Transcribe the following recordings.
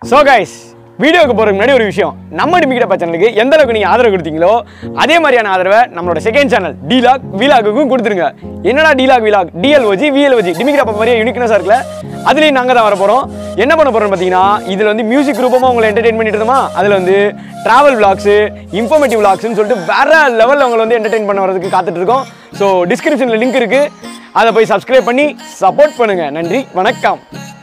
So guys வீடியோக்கு போகிறதுக்கு முன்னாடி ஒரு விஷயம் நம்ம டிமிக்கிட்ட சேனலுக்கு எந்த அளவுக்கு நீங்கள் ஆதரவு கொடுத்தீங்களோ அதே மாதிரியான ஆதரவை நம்மளோட செகண்ட் சேனல் டிலாக் வீலாகுக்கும் கொடுத்துருங்க என்னடா டிலாக் வீலாக் டிஎல்ஓஜி விஎல்ஓஜி டிமிக்கிட்ட மாதிரியே யூனிக்னஸாக இருக்குல்ல அதுலேயும் நாங்கள் தான் வர போகிறோம் என்ன பண்ண போகிறோம்னு பார்த்தீங்கன்னா இதில் வந்து மியூசிக் ரூபமாக உங்களை என்டர்டெயின் பண்ணிட்டு இருந்தோமா அதில் வந்து ட்ராவல் விளாக்ஸு இன்ஃபர்மேட்டிவ் விளாக்ஸ்னு சொல்லிட்டு வேற லெவலில் உங்களை வந்து என்டர்டெயின் பண்ண வரதுக்கு காத்துட்டு இருக்கோம் ஸோ டிஸ்கிரிப்ஷனில் லிங்க் இருக்குது அதை போய் சப்ஸ்கிரைப் பண்ணி சப்போர்ட் பண்ணுங்கள் நன்றி வணக்கம்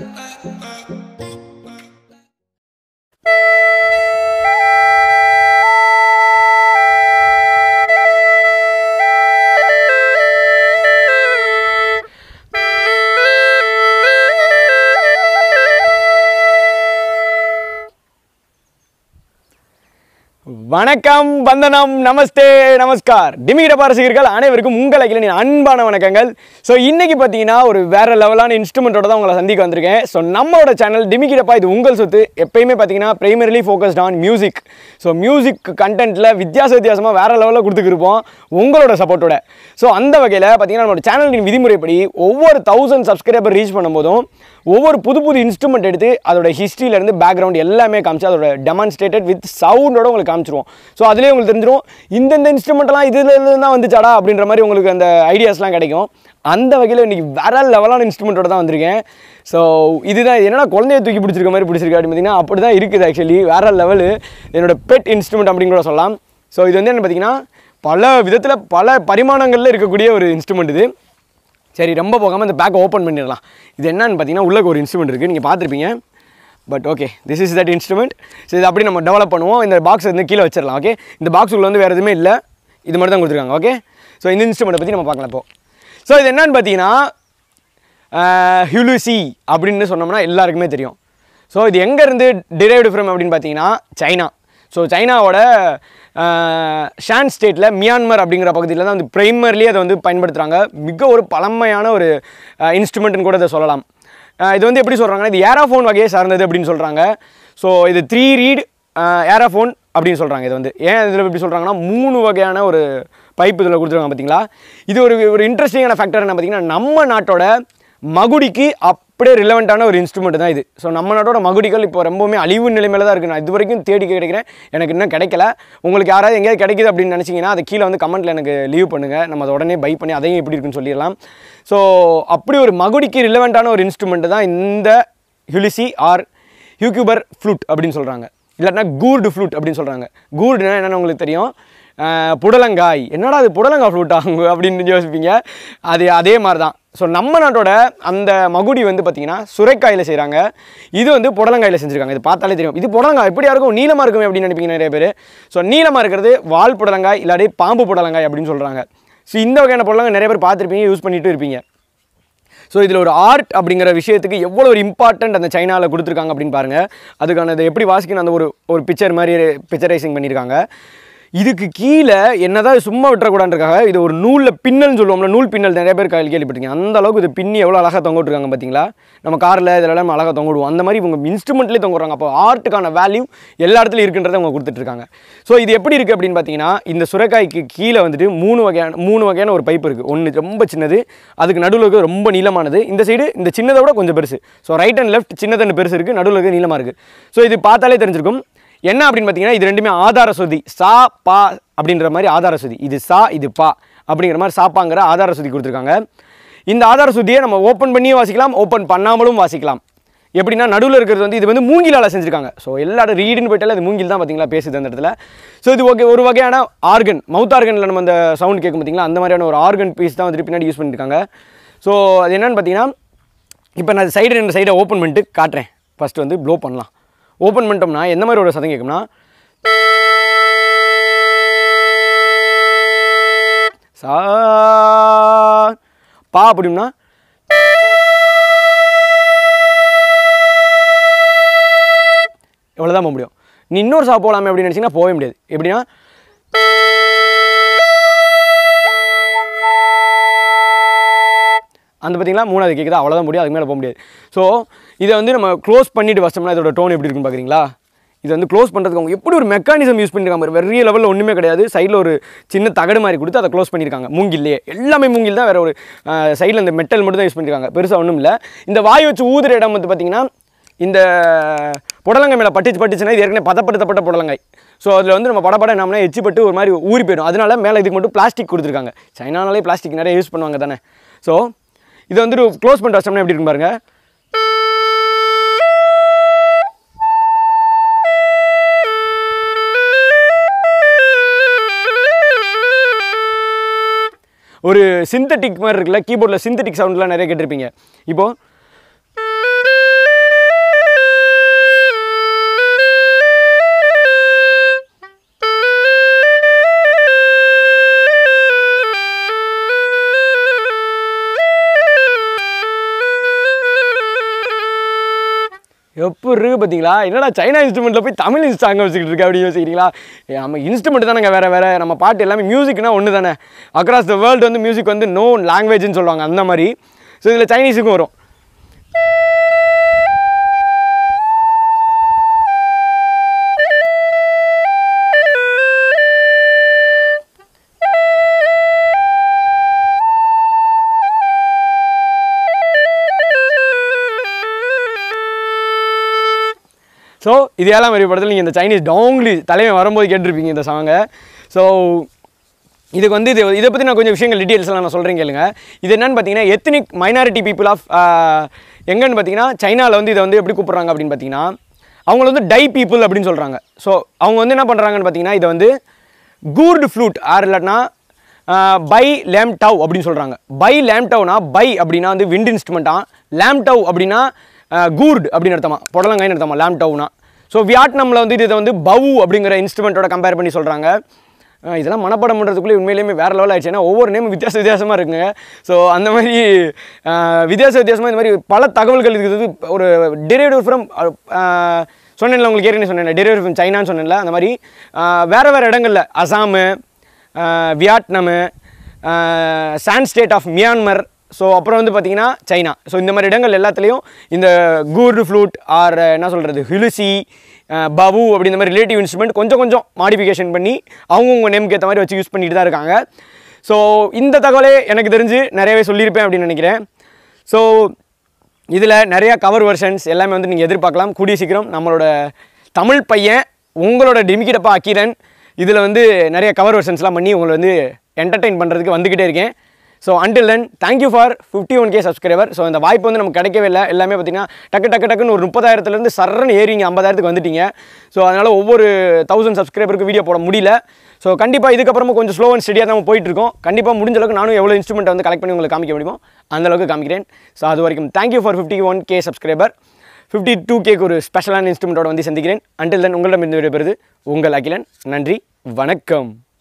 வணக்கம் வந்தனம் நமஸ்தே நமஸ்கார் டிமிகிட பாரசிகர்கள் அனைவருக்கும் உங்கள் அகிலனின் அன்பான வணக்கங்கள் ஸோ இன்னைக்கு பார்த்தீங்கன்னா ஒரு வேற லெவலான இன்ஸ்ட்ருமெண்ட்டோட தான் உங்களை சந்திக்க வந்திருக்கேன் ஸோ நம்மளோட சேனல் டிமிகிடப்பா இது உங்கள் சொத்து எப்பயுமே பார்த்தீங்கன்னா primarily focused on music so music கண்டென்ட்டில் வித்தியாச வித்தியாசமாக வேற லெவலில் கொடுத்துக்கிருப்போம் உங்களோட சப்போர்ட்டோட ஸோ அந்த வகையில் பார்த்தீங்கன்னா நம்மளோட சேனலின் விதிமுறைப்படி ஒவ்வொரு தௌசண்ட் சப்ஸ்கிரைபர் ரீச் பண்ணும்போதும் ஒவ்வொரு புது புது இன்ஸ்ட்ருமெண்ட் எடுத்து அதோட ஹிஸ்ட்ரியிலேருந்து பேக்ரவுண்ட் எல்லாமே காமிச்சு அதோட டெமான்ஸ்ட்ரேட்டட் வித் சவுண்டோட உங்களுக்கு காமிச்சிருவோம் ஸோ அதுலேயே உங்களுக்கு தெரிஞ்சிரும் இந்தந்த இன்ஸ்ட்ருமெண்ட்லாம் இதுல இருந்து தான் வந்துச்சாடா அப்படின்ற மாதிரி உங்களுக்கு அந்த ஐடியாஸ்லாம் கிடைக்கும் அந்த வகையில் இன்றைக்கி வேற லெவலான இன்ஸ்ட்ருமெண்ட்டோட தான் வந்திருக்கேன் ஸோ இதுதான் என்னடா குழந்தைய தூக்கி பிடிச்சிருக்க மாதிரி பிடிச்சிருக்கு அப்படின்னு பார்த்தீங்கன்னா அப்படி தான் இருக்குது ஆக்சுவலி வேற லெவலு என்னோட பெட் இன்ஸ்ட்ருமெண்ட் அப்படின்னு கூட சொல்லலாம் ஸோ இது வந்து என்ன பார்த்தீங்கன்னா பல விதத்தில் பல பரிமாணங்களில் இருக்கக்கூடிய ஒரு இன்ஸ்ட்ருமெண்ட் இது சரி ரொம்ப போகாமல் இந்த பேக்கை ஓப்பன் பண்ணிடலாம் இது என்னன்னு பார்த்தீங்கன்னா உள்ளே ஒரு இன்ஸ்ட்ருமெண்ட் இருக்குது நீங்கள் பார்த்துருப்பீங்க but okay this is that instrument so இது அப்படி நம்ம டெவலப் பண்ணுவோம் இந்த பாக்ஸ் வந்து கீழே வச்சிடலாம் ஓகே இந்த பாக்ஸுக்குள்ள வந்து வேறு எதுவுமே இல்லை இது மட்டும் தான் கொடுத்துருக்காங்க ஓகே ஸோ இந்த இன்ஸ்ட்ருமெண்ட்டை பற்றி நம்ம பார்க்கலாம் இப்போ ஸோ இது என்னன்னு பார்த்தீங்கன்னா ஹியூலுசி அப்படின்னு சொன்னோம்னா எல்லாருக்குமே தெரியும் ஸோ இது எங்கேருந்து டிரைவ்டு ஃப்ரம் அப்படின்னு பார்த்தீங்கன்னா சைனா ஸோ சைனாவோட ஷான் ஸ்டேட்டில் மியான்மர் அப்படிங்கிற பகுதியில் தான் வந்து ப்ரைமர்லி அதை வந்து பயன்படுத்துகிறாங்க மிக ஒரு பழமையான ஒரு இன்ஸ்ட்ருமெண்ட்னு கூட இதை சொல்லலாம் அஹ் இது வந்து எப்படி சொல்கிறாங்கன்னா இது ஏராஃபோன் வகையை சார்ந்தது அப்படின்னு சொல்கிறாங்க ஸோ இது த்ரீ ரீட் ஏராஃபோன் அப்படின்னு சொல்கிறாங்க இது வந்து ஏன் இதில் எப்படி சொல்கிறாங்கன்னா மூணு வகையான ஒரு பைப் இதில் கொடுத்துருக்காங்க பார்த்தீங்களா இது ஒரு ஒரு இன்ட்ரெஸ்டிங்கான ஃபேக்டர் என்ன பார்த்தீங்கன்னா நம்ம நாட்டோட மகுடிக்கு அப்படியே ரிலவெண்ட்டான ஒரு இன்ஸ்ட்ருமெண்ட் தான் இது ஸோ நம்ம நாட்டோட மகுடிகள் இப்போ ரொம்பவுமே அழிவு நிலைமையில தான் இருக்குது நான் இது வரைக்கும் தேடி கிடைக்கிறேன் எனக்கு இன்னும் கிடைக்கல உங்களுக்கு யாராவது எங்கேயாவது கிடைக்குது அப்படின்னு நினச்சிங்கன்னா அதை கீழே வந்து கமெண்ட்டில் எனக்கு லீவ் பண்ணுங்கள் நம்ம அதை உடனே பை பண்ணி அதையும் எப்படி இருக்குன்னு சொல்லிடலாம் ஸோ அப்படி ஒரு மகுடிக்கு ரிலவெண்ட்டான ஒரு இன்ஸ்ட்ருமெண்ட் தான் இந்த ஹியூலிசி ஆர் ஹியூக்யூபர் ஃப்ளூட் அப்படின்னு சொல்கிறாங்க இல்லாட்டினா கூர்டு ஃப்ளூட் அப்படின்னு சொல்கிறாங்க கூர்டுனா என்னென்னு உங்களுக்கு தெரியும் அஹ் புடலங்காய் என்னடா அது புடலங்காய் ஃப்ளூட் ஆகுங்க அப்படின்னு யோசிப்பீங்க அது அதே மாதிரி தான் ஸோ நம்ம நாட்டோட அந்த மகுடி வந்து பார்த்திங்கன்னா சுரைக்காயில் செய்கிறாங்க இது வந்து புடலங்காயில் செஞ்சுருக்காங்க இது பார்த்தாலே தெரியும் இது புடலங்காய் எப்படியா இருக்கும் நீளமாக இருக்குமே அப்படின்னு நினைப்பீங்க நிறைய பேர் ஸோ நீளமாக இருக்கிறது வால் புடலங்காய் இல்லாட்டி பாம்பு புடலங்காய் அப்படின்னு சொல்கிறாங்க ஸோ இந்த வகையான புடலங்காய் நிறைய பேர் பார்த்துருப்பீங்க யூஸ் பண்ணிட்டு இருப்பீங்க ஸோ இதில் ஒரு ஆர்ட் அப்படிங்கிற விஷயத்துக்கு எவ்வளோ ஒரு இம்பார்ட்டன்ட் அந்த சைனாவில் கொடுத்துருக்காங்க அப்படின்னு பாருங்கள் அதுக்கான அதை எப்படி வாசிக்கணும் அந்த ஒரு ஒரு பிக்சர் மாதிரி பிக்சரைசிங் பண்ணியிருக்காங்க இதுக்கு கீழே என்னதான் சும்மா விட்டுறக்கூடாதுக்காக இது ஒரு நூலில் பின்னல்னு சொல்லுவோம்ல நூல் பின்னல் நிறைய பேர் கையில் கேள்விப்பட்டிருக்கீங்க அந்த அளவுக்கு இது பின்னி எவ்வளோ அழகாக தொங்க விட்டுருக்காங்க பார்த்தீங்களா நம்ம காரில் இதெல்லாம் நம்ம அழகாக தொங்க விடுவோம் அந்த மாதிரி இவங்க இன்ஸ்ட்ருமெண்ட்லேயே தொங்க விடுறாங்க அப்போ ஆர்ட்டுக்கான வேல்யூ எல்லா இடத்துலையும் இருக்குன்றதை அவங்க கொடுத்துட்ருக்காங்க ஸோ இது எப்படி இருக்குது அப்படின்னு பார்த்தீங்கன்னா இந்த சுரைக்காய்க்கு கீழே வந்துட்டு மூணு வகையான மூணு வகையான ஒரு பைப் இருக்குது ஒன்று ரொம்ப சின்னது அதுக்கு நடுவில் இருக்கிறது ரொம்ப நீளமானது இந்த சைடு இந்த சின்னதை விட கொஞ்சம் பெருசு ஸோ ரைட் அண்ட் லெஃப்ட் சின்னதன்னு பெருசு இருக்குது நடுவில் இருக்கிறது நீளமாக இருக்குது ஸோ இது பார்த்தாலே தெரிஞ்சிருக்கும் என்ன அப்படின்னு பார்த்தீங்கன்னா இது ரெண்டுமே ஆதார சுதி சா பா அப்படின்ற மாதிரி ஆதார சுதி இது சா இது பா அப்படிங்கிற மாதிரி சாப்பாங்கிற ஆதார சுதி கொடுத்துருக்காங்க இந்த ஆதார சுதியை நம்ம ஓப்பன் பண்ணியும் வாசிக்கலாம் ஓப்பன் பண்ணாமலும் வாசிக்கலாம் எப்படின்னா நடுவில் இருக்கிறது வந்து இது வந்து மூங்கிலால் செஞ்சுருக்காங்க ஸோ எல்லா இடம் ரீடுன்னு போயிட்டாலே அது மூங்கில் தான் பார்த்தீங்களா பேசுது அந்த இடத்துல ஸோ இது ஓகே ஒரு வகையான ஆர்கன் மவுத் ஆர்கனில் நம்ம அந்த சவுண்ட் கேட்கும் பார்த்தீங்களா அந்த மாதிரியான ஒரு ஆர்கன் பீஸ் தான் வந்துட்டு பின்னாடி யூஸ் பண்ணியிருக்காங்க ஸோ அது என்னன்னு பார்த்தீங்கன்னா இப்போ நான் சைடு ரெண்டு சைடை ஓப்பன் பண்ணிட்டு காட்டுறேன் ஃபஸ்ட்டு வந்து ப்ளோ பண்ணலாம் ஓப்பன் பண்ணிட்டோம்னா எந்த மாதிரி ஒரு சதம் கேட்கும்னா சா பா அப்படின்னா எவ்வளோதான் போக முடியும் நீ இன்னொரு சா போகலாமே அப்படின்னு நினச்சிங்கன்னா போகவே முடியாது எப்படின்னா அந்த பார்த்தீங்களா மூணாவது கேட்குது அவ்வளோதான் முடியும் அதுக்கு மேலே போக முடியாது ஸோ இதை வந்து நம்ம க்ளோஸ் பண்ணிட்டு வச்சோம்னா இதோட டோன் எப்படி இருக்குன்னு பார்க்குறீங்களா இது வந்து க்ளோஸ் பண்ணுறதுக்கு அவங்க எப்படி ஒரு மெக்கானிசம் யூஸ் பண்ணியிருக்காங்க பாரு. பெரிய லெவலில் ஒன்றுமே கிடையாது சைடில் ஒரு சின்ன தகடு மாதிரி கொடுத்து அதை க்ளோஸ் பண்ணியிருக்காங்க மூங்கில்லையே எல்லாமே மூங்கில் தான் வேறு ஒரு சைடில் இந்த மெட்டல் மட்டும் தான் யூஸ் பண்ணியிருக்காங்க பெருசாக ஒன்றும் இல்லை இந்த வாய் வச்சு ஊதுற இடம் வந்து பார்த்திங்கன்னா இந்த புடலங்காய் மேலே பட்டுச்சு பட்டுச்சுன்னா இது ஏற்கனவே பதப்படுத்தப்பட்ட புடலங்காய் ஸோ அதில் வந்து நம்ம படப்பட நம்மனா எச்சிப்பட்டு ஒரு மாதிரி ஊறி போயிடும் அதனால மேலே இதுக்கு மட்டும் பிளாஸ்டிக் கொடுத்துருக்காங்க சைனானாலே பிளாஸ்டிக் நிறைய யூஸ் பண்ணுவாங்க தானே ஸோ இதை வந்துட்டு க்ளோஸ் பண்ணிட்டு வச்சோம்னா எப்படி இருக்கும் பாருங்க ஒரு சிந்தட்டிக் மாதிரி இருக்குல்ல கீபோர்டில் சிந்தட்டிக் சவுண்ட்லாம் நிறைய கேட்டிருப்பீங்க இப்போ எப்படி இருக்கு பார்த்தீங்களா என்னடா சைனா இன்ஸ்ட்ருமெண்ட்டில் போய் தமிழ் சாங் வச்சுக்கிட்டு இருக்க அப்படின்னு யோசிக்கிறீங்களா ஏ, நம்ம இன்ஸ்ட்ருமெண்ட் தானேங்க வேறு வேறு நம்ம பாட்டு எல்லாமே மியூசிக்னா ஒன்று தானே அக்ராஸ் த வேர்ல்டு வந்து மியூசிக் வந்து நோ லாங்குவேஜ்னு சொல்லுவாங்க அந்த மாதிரி ஸோ இதில் சைனீஸுக்கும் வரும் ஸோ இது ஏழாம் வரி படத்தில் நீங்கள் இந்த சைனீஸ் டாங்லி தலைவன் வரும்போது கேட்டிருப்பீங்க இந்த சாங்கை ஸோ இதுக்கு வந்து இது இதை பற்றி நான் கொஞ்சம் விஷயங்கள் டீட்டெயில்ஸ்லாம் நான் சொல்கிறேன் கேளுங்க இது என்னன்னு பார்த்தீங்கன்னா எத்தனிக் மைனாரிட்டி பீப்புள் ஆஃப் எங்கன்னு பார்த்தீங்கன்னா சைனாவில் வந்து இதை வந்து எப்படி கூப்பிட்றாங்க அப்படின்னு பார்த்தீங்கன்னா அவங்கள வந்து டை பீப்புள் அப்படின்னு சொல்கிறாங்க ஸோ அவங்க வந்து என்ன பண்ணுறாங்கன்னு பார்த்தீங்கன்னா இதை வந்து கூர்டு ஃப்ளூட் ஆர் இல்லாட்டினா பை லேம் டவ் அப்படின்னு சொல்கிறாங்க பை லேம் டவ்னா பை அப்படின்னா வந்து விண்ட் இன்ஸ்ட்ருமெண்ட்டா லேம் டவ் அப்படின்னா கூர்டு அப்படின்னு அர்த்தமா புடலங்காய்னு அர்த்தமா லேம் டவ்னா ஸோ வியட்நாமில் வந்து இதை வந்து பவு அப்படிங்கிற இன்ஸ்ட்ருமெண்ட்டோட கம்பேர் பண்ணி சொல்கிறாங்க அஹ் இதெல்லாம் மனப்பாடம் பண்ணுறதுக்குள்ளே உண்மையிலேயுமே வேறு லெவல் ஆயிடுச்சு ஏன்னா ஒவ்வொரு நேமும் வித்தியாச வித்தியாசமாக இருக்குங்க ஸோ அந்த மாதிரி அஹ், வித்தியாச வித்தியாசமாக இந்த மாதிரி பல தகவல்கள் இருக்குது ஒரு டெரிவேட்டிவ் ஃப்ரம் சொன்னேன்ல உங்களுக்கு ஏற்கனவே சொன்னேன் டெரிவேட்டிவ் ஃப்ரம் சைனான்னு சொன்னேன்ல அந்த மாதிரி அஹ், வேறு வேறு இடங்களில் Assam ah, Vietnam Shan state of Myanmar so அப்புறம் வந்து பார்த்தீங்கன்னா சைனா ஸோ இந்த மாதிரி இடங்கள் எல்லாத்துலேயும் இந்த கூர்டு ஃப்ளூட் ஆர் என்ன சொல்கிறது ஹிலுசி பவு அப்படி இந்த மாதிரி ரிலேட்டிவ் இன்ஸ்ட்ருமெண்ட் கொஞ்சம் கொஞ்சம் மாடிஃபிகேஷன் பண்ணி அவங்கவுங்க நேமுக்கு ஏற்ற மாதிரி வச்சு யூஸ் பண்ணிட்டு தான் இருக்காங்க ஸோ இந்த தகவலே எனக்கு தெரிஞ்சு நிறையவே சொல்லியிருப்பேன் அப்படின்னு நினைக்கிறேன் ஸோ இதில் நிறையா கவர் வெர்ஷன்ஸ் எல்லாமே வந்து நீங்கள் எதிர்பார்க்கலாம் கூடிய சீக்கிரம் நம்மளோட தமிழ் பையன் உங்களோட டிமிக்கிடப்பா அக்கீரன் இதில் வந்து நிறைய கவர் வெர்ஷன்ஸ்லாம் பண்ணி உங்களை வந்து என்டர்டெயின் பண்ணுறதுக்கு வந்துக்கிட்டே இருக்கேன் so until then thank you for fifty one K subscriber so இந்த வாய்ப்பு வந்து நமக்கு கிடைக்கவே இல்லை எல்லாமே பார்த்தீங்கன்னா டக்கு டக்கு டக்குன்னு ஒரு முப்பதாயிரத்துலேருந்து சரன்னு ஏறிங்க ஐம்பதாயிரத்துக்கு வந்துட்டீங்க ஸோ அதனால் ஒவ்வொரு தௌசண்ட் சப்ஸ்கிரைபருக்கு வீடியோ போட முடியல ஸோ கண்டிப்பாக இதுக்கப்புறமா கொஞ்சம் ஸ்லோ அண்ட் ஸ்டடியாக தான் போயிட்டு இருக்கோம் கண்டிப்பாக முடிஞ்ச அளவுக்கு நானும் எவ்வளோ இன்ஸ்ட்ருமெண்ட் வந்து கலெக்ட் பண்ணி உங்களுக்கு காமிக்க முடியுமோ அந்த அளவுக்கு காமிக்கிறேன் ஸோ அது வரைக்கும் thank you for fifty one K subscriber fifty two கேக்கு ஒரு ஸ்பெஷலான இன்ஸ்ட்ருமெண்ட்டோட வந்து சந்திக்கிறேன் அண்டில் தென் உங்களிடம் இருந்து விடைபெறுது உங்கள் அகிலன் நன்றி வணக்கம்